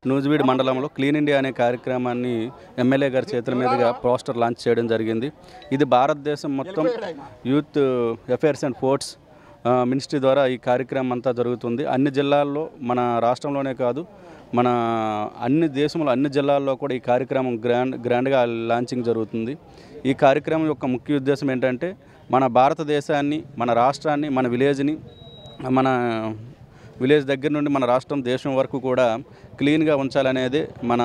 నూజివీడ్ మండలంలో clean India అనే కార్యక్రమాన్ని ఎమ్మెల్యే గారి చేతుల మీదుగా పోస్టర్ లాంచ్ చేయడం జరిగింది ఇది భారతదేశం మొత్తం యూత్ అఫైర్స్ అండ్ స్పోర్ట్స్ ఆ, మినిస్ట్రీ ద్వారా ఈ కార్యక్రమం అంతా జరుగుతుంది అన్ని జిల్లాల్లో మన రాష్ట్రంలోనే కాదు మన అన్ని దేశంలో అన్ని జిల్లాల్లో కూడా ఈ కార్యక్రమం గ్రాండ్ గ్రాండ్గా లాంచింగ్ జరుగుతుంది ఈ కార్యక్రమం యొక్క ముఖ్య ఉద్దేశం ఏంటంటే మన భారతదేశాన్ని మన రాష్ట్రాన్ని మన విలేజ్ని మన విలేజ్ దగ్గర నుండి మన రాష్ట్రం దేశం వరకు కూడా క్లీన్గా ఉంచాలనేదే మన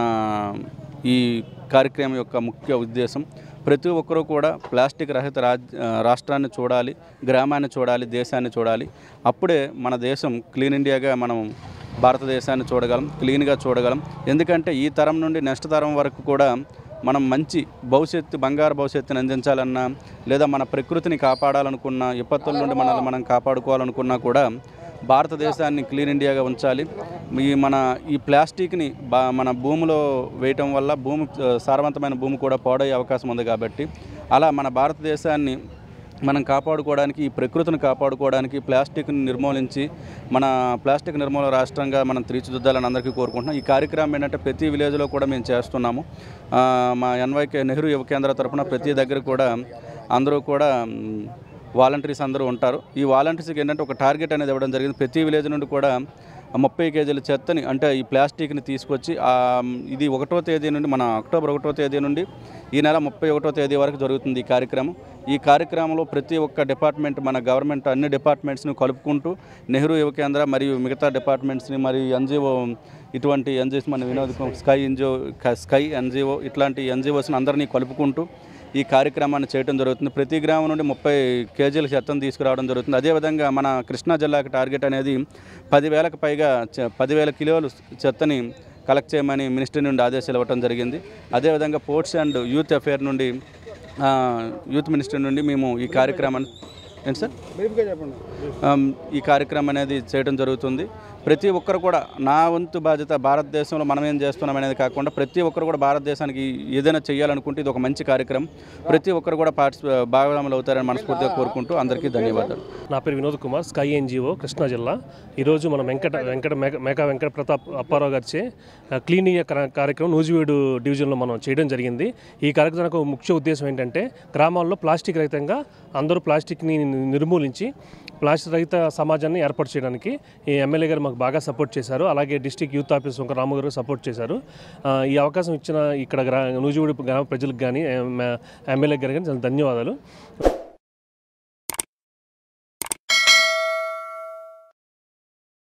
ఈ కార్యక్రమం యొక్క ముఖ్య ఉద్దేశం ప్రతి ఒక్కరూ కూడా ప్లాస్టిక్ రహిత రాజ్ రాష్ట్రాన్ని చూడాలి గ్రామాన్ని చూడాలి దేశాన్ని చూడాలి అప్పుడే మన దేశం క్లీన్ ఇండియాగా మనం భారతదేశాన్ని చూడగలం క్లీన్గా చూడగలం ఎందుకంటే ఈ తరం నుండి నెక్స్ట్ తరం వరకు కూడా మనం మంచి భవిష్యత్తు బంగారు భవిష్యత్తుని అందించాలన్నా లేదా మన ప్రకృతిని కాపాడాలనుకున్నా విపత్తుల నుండి మనల్ని మనం కాపాడుకోవాలనుకున్నా కూడా భారతదేశాన్ని క్లీన్ ఇండియాగా ఉంచాలి ఈ మన ఈ ప్లాస్టిక్ని బా మన భూమిలో వేయటం వల్ల భూమి ఆ, సారవంతమైన భూమి కూడా పాడయ్యే అవకాశం ఉంది కాబట్టి అలా మన భారతదేశాన్ని మనం కాపాడుకోవడానికి ఈ ప్రకృతిని కాపాడుకోవడానికి ప్లాస్టిక్ని నిర్మూలించి మన ప్లాస్టిక్ నిర్మూలన రాష్ట్రంగా మనం తీర్చిదిద్దాలని అందరికీ కోరుకుంటున్నాం ఈ కార్యక్రమం ఏంటంటే ప్రతి విలేజ్లో కూడా మేము చేస్తున్నాము ఆ, మా ఎన్వైకే నెహ్రూ యువ కేంద్ర తరపున ప్రతి దగ్గర కూడా అందరూ కూడా మ్, వాలంటీర్స్ అందరూ ఉంటారు ఈ వాలంటీర్స్కి ఏంటంటే ఒక టార్గెట్ అనేది ఇవ్వడం జరిగింది ప్రతి విలేజ్ నుండి కూడా ముప్పై కేజీల చెత్తని అంటే ఈ ప్లాస్టిక్ని తీసుకొచ్చి ఆ, ఇది ఒకటో తేదీ నుండి మన అక్టోబర్ ఒకటో తేదీ నుండి ఈ నెల ముప్పై ఒకటో తేదీ వరకు జరుగుతుంది ఈ కార్యక్రమం ఈ కార్యక్రమంలో ప్రతి ఒక్క డిపార్ట్మెంట్ మన గవర్నమెంట్ అన్ని డిపార్ట్మెంట్స్ని కలుపుకుంటూ నెహ్రూ యువ కేంద్ర మరియు మిగతా డిపార్ట్మెంట్స్ని మరియు ఎన్జిఓ ఇటువంటి ఎన్జిఓస్ మన Vinod Kumar, Sky NGO Sky NGO ఇట్లాంటి ఎన్జిఓస్ని అందరినీ కలుపుకుంటూ ఈ కార్యక్రమాన్ని చేయడం జరుగుతుంది ప్రతి గ్రామం నుండి ముప్పై కేజీల చెత్తను తీసుకురావడం జరుగుతుంది అదేవిధంగా మన కృష్ణా జిల్లాకి టార్గెట్ అనేది పదివేలకు పైగా చె- పదివేల కిలోలు చెత్తని కలెక్ట్ చేయమని మినిస్ట్రీ నుండి ఆదేశాలు ఇవ్వడం జరిగింది అదేవిధంగా పోర్ట్స్ అండ్ యూత్ అఫేర్ నుండి ఆ, యూత్ మినిస్ట్రీ నుండి మేము ఈ కార్యక్రమాన్ని ఏంటి సార్ ఆమ్, ఈ కార్యక్రమం అనేది చేయడం జరుగుతుంది ప్రతి ఒక్కరు కూడా నా వంతు బాధ్యత భారతదేశంలో మనం ఏం చేస్తున్నాం అనేది కాకుండా ప్రతి ఒక్కరు కూడా భారతదేశానికి ఏదైనా చేయాలనుకుంటే ఇది ఒక మంచి కార్యక్రమం ప్రతి ఒక్కరు కూడా పార్టిసిపే భాగస్వాములు అవుతారని మనస్ఫూర్తిగా కోరుకుంటూ అందరికీ ధన్యవాదాలు నా పేరు వినోద్ కుమార్ స్కై ఎన్జిఓ కృష్ణా జిల్లా ఈరోజు మన వెంకట వెంకట మేక మేకా వెంకట ప్రతాప్ అప్పారావు గారిచే ఆ, క్లీన్ ఇండియా కర- కార్యక్రమం నూజివీడు డివిజన్లో మనం చేయడం జరిగింది ఈ కార్యక్రమానికి ఒక ముఖ్య ఉద్దేశం ఏంటంటే గ్రామాల్లో ప్లాస్టిక్ రహితంగా అందరూ ప్లాస్టిక్ని నిర్మూలించి ప్లాస్టిక్ రహిత సమాజాన్ని ఏర్పాటు చేయడానికి ఈ ఎమ్మెల్యే గారు మాకు బాగా సపోర్ట్ చేశారు అలాగే డిస్టిక్ యూత్ ఆఫీస్ ఒక రాము గారు సపోర్ట్ చేశారు ఆ, ఈ అవకాశం ఇచ్చిన ఇక్కడ గ్రా నూజివీడు గ్రామ ప్రజలకు కానీ ఎమ్మెల్యే గారు కానీ చాలా ధన్యవాదాలు